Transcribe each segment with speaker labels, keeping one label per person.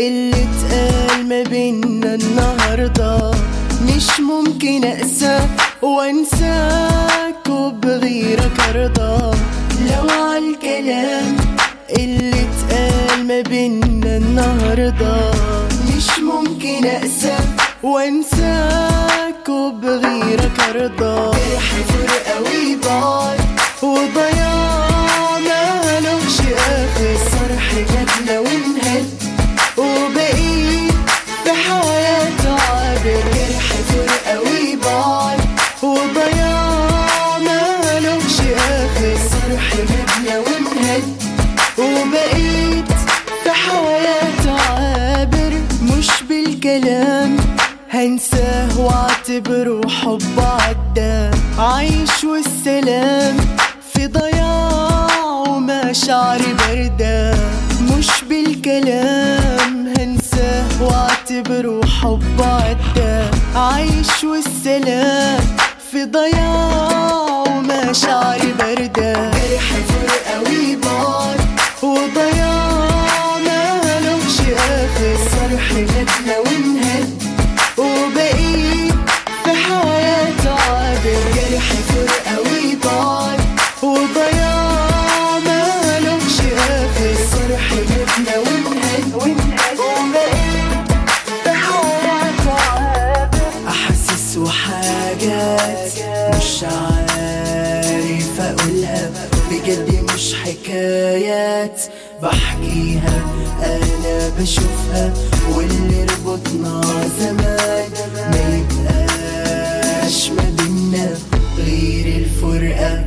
Speaker 1: اللي اتقال ما بينا النهاردة مش ممكن أقسى وأنساك وبغيرك أرضى لو عالكلام اللي اتقال ما بينا النهاردة مش ممكن أقسى وأنساك وبغيرك أرضى جرح فرقة وبعد وضياع مالوش آخر صرح جاتنا وانهد وبقيت بحياة عابر جرح فرقة وبعد وضياع مالوش آخر صرح جاتنا وانهد وبقيت في حياة عابر مش بالكلام هنساه واعتبره حب عدى عايش والسلام في ضياع ومشاعري باردة مش بالكلام هنساه واعتبره حب عدى عايش والسلام في ضياع ومشاعري باردة جرح فرقة وبعد وضياع مالوش آخر صرح جاتنا وانهد وبقيت في حياة عابر جرح فرقة وبعد وضياع مالوش آخر صرح جاتنا وانهد وبقيت في حياة عابر أحاسيس وحاجات مش عارف أقولها بجد مش حكايات بحكيها أنا بشوفها واللي ربطنا زمان ما يبقاش ما بينا غير الفرقة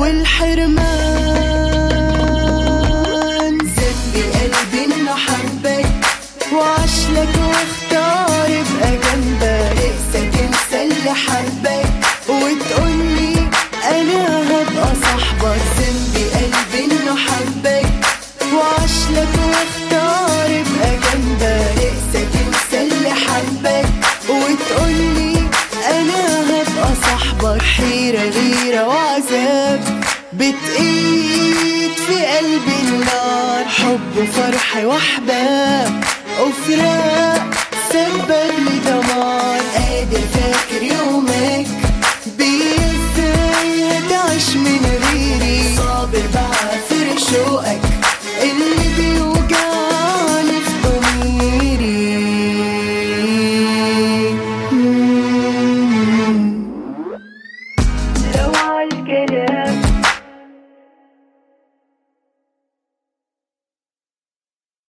Speaker 1: والحرمان ذنبي قلبي إنه حبك وعشلك واختار ابقى جنبك نفسك تنسى اللي حبك وتقولي انا هبقى صاحبك ذنبي قلبي انه حبك وعشلك واختار ابقى جنبك نفسك تنسى اللي حبك وتقولي انا هبقى صاحبك حيرة غيرة وعذاب بتقيد في قلبي النار حب وفرح واحباب وفراق سبب لي دمار